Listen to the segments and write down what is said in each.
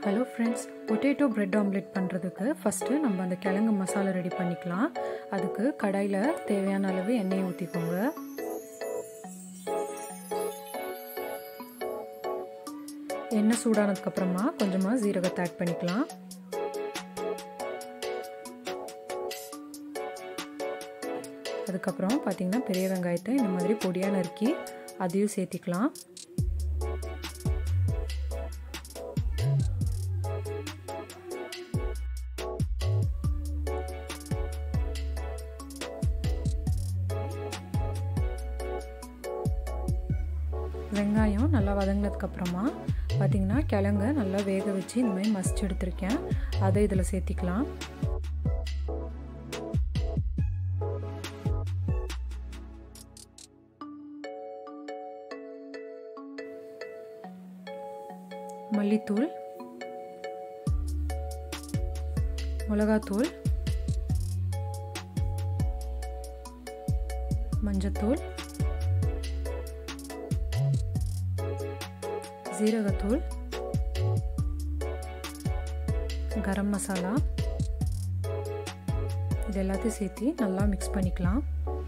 hello friends potato bread omelette பண்ணுறதுக்கு first நம்ம அந்த கிழங்கு மசாலா ரெடி பண்ணிக்கலாம் அதுக்கு கடாயில் தேவையான அளவு எண்ணெயை ஊற்றிக்கோங்க எண்ணெய் சூடானதுக்கப்புறமா கொஞ்சமாக ஜீரகத்தை ஆட் பண்ணிக்கலாம் அதுக்கப்புறம் பார்த்திங்கன்னா பெரிய வெங்காயத்தை இந்த மாதிரி பொடியாக நறுக்கி அதையும் சேர்த்திக்கலாம் வெங்காயம் நல்லா வதங்கினதுக்கப்புறமா பார்த்திங்கன்னா கிழங்க நல்லா வேக வச்சு இந்த மாதிரி மசிச்சு எடுத்திருக்கேன் அதை இதில் சேர்த்திக்கலாம் மல்லித்தூள் மிளகாத்தூள் மஞ்சத்தூள் ஜீரகத்தூள் கரம் மசாலா இது எல்லாத்தையும் சேர்த்து நல்லா மிக்ஸ் பண்ணிக்கலாம்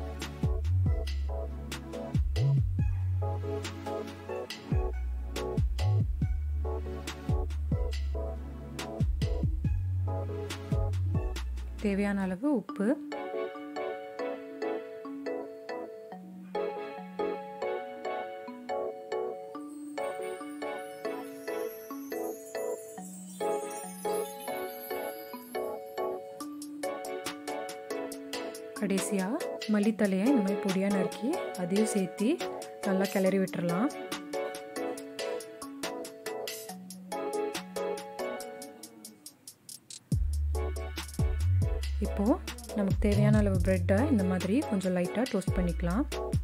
தேவையான அளவு உப்பு கடைசியாக மல்லித்தலையை இந்த மாதிரி பொடியாக நறுக்கி அதையும் சேர்த்து நல்லா கிளறி விட்டுறலாம் இப்போது நமக்கு தேவையான அளவு ப்ரெட்டை இந்த மாதிரி கொஞ்சம் லைட்டாக டோஸ்ட் பண்ணிக்கலாம்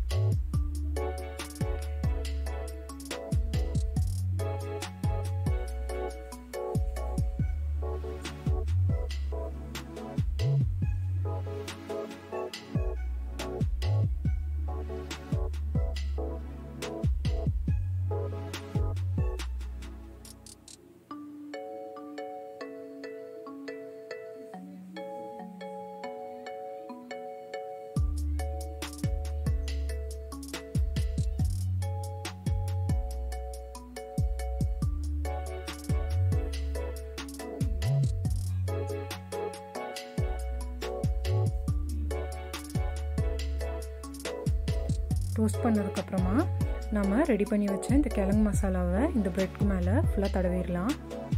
ரோஸ்ட் பண்ணதுக்கப்புறமா நம்ம ரெடி பண்ணி வச்ச இந்த கிழங்கு மசாலாவை இந்த ப்ரெட்க்கு மேலே ஃபுல்லாக தடவிடலாம்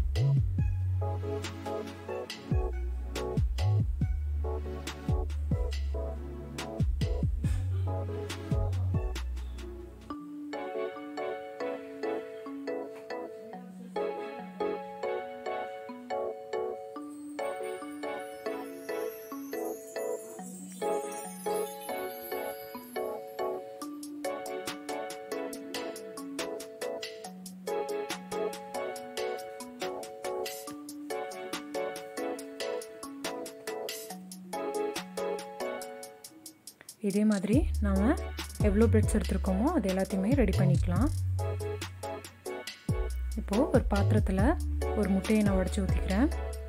இதே மாதிரி நாம் எவ்வளோ பிரெட்ஸ் எடுத்துருக்கோமோ அது எல்லாத்தையுமே ரெடி பண்ணிக்கலாம் இப்போது ஒரு பாத்திரத்தில் ஒரு முட்டையை நான் உடச்சி ஊற்றிக்கிறேன்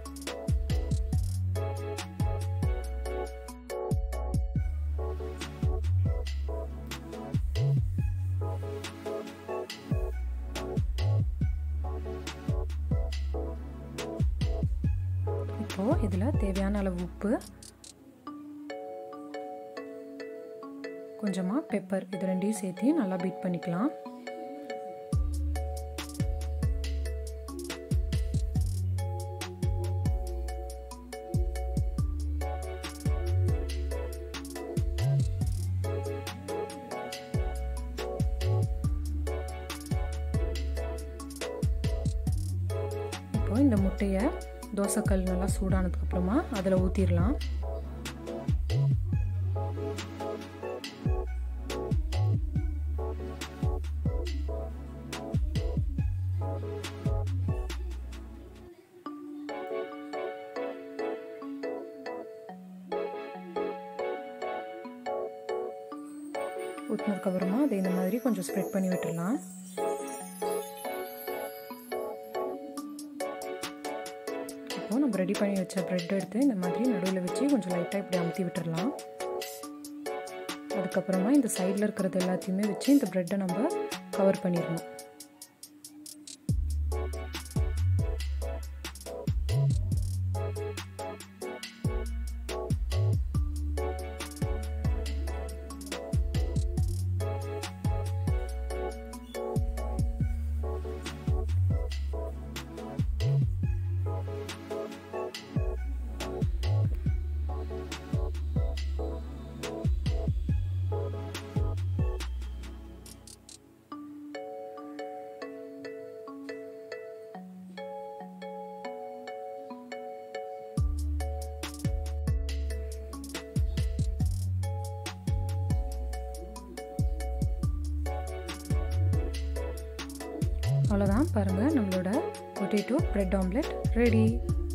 இப்போது இதில் தேவையான அளவு உப்பு கொஞ்சமாக பெப்பர் இது ரெண்டையும் சேர்த்து நல்லா பீட் பண்ணிக்கலாம் இப்போ இந்த முட்டையை தோசைக்கல் நல்லா சூடானதுக்கப்புறமா அதில் ஊற்றிடலாம் ஊற்றினதுக்கப்புறமா அதை இந்த மாதிரி கொஞ்சம் ஸ்ப்ரெட் பண்ணி விட்டுடலாம் இப்போது நம்ம ரெடி பண்ணி வச்ச ப்ரெட் எடுத்து இந்த மாதிரி நடுவில் வச்சு கொஞ்சம் லைட்டாக இப்படி அமுத்தி விட்டுடலாம் அதுக்கப்புறமா இந்த சைடில் இருக்கிறது எல்லாத்தையுமே வச்சு இந்த ப்ரெட்டை நம்ம கவர் பண்ணிடணும் அவ்வளோதான் பாருங்கள் நம்மளோட பொட்டேட்டோ ப்ரெட் ஆம்லெட் ரெடி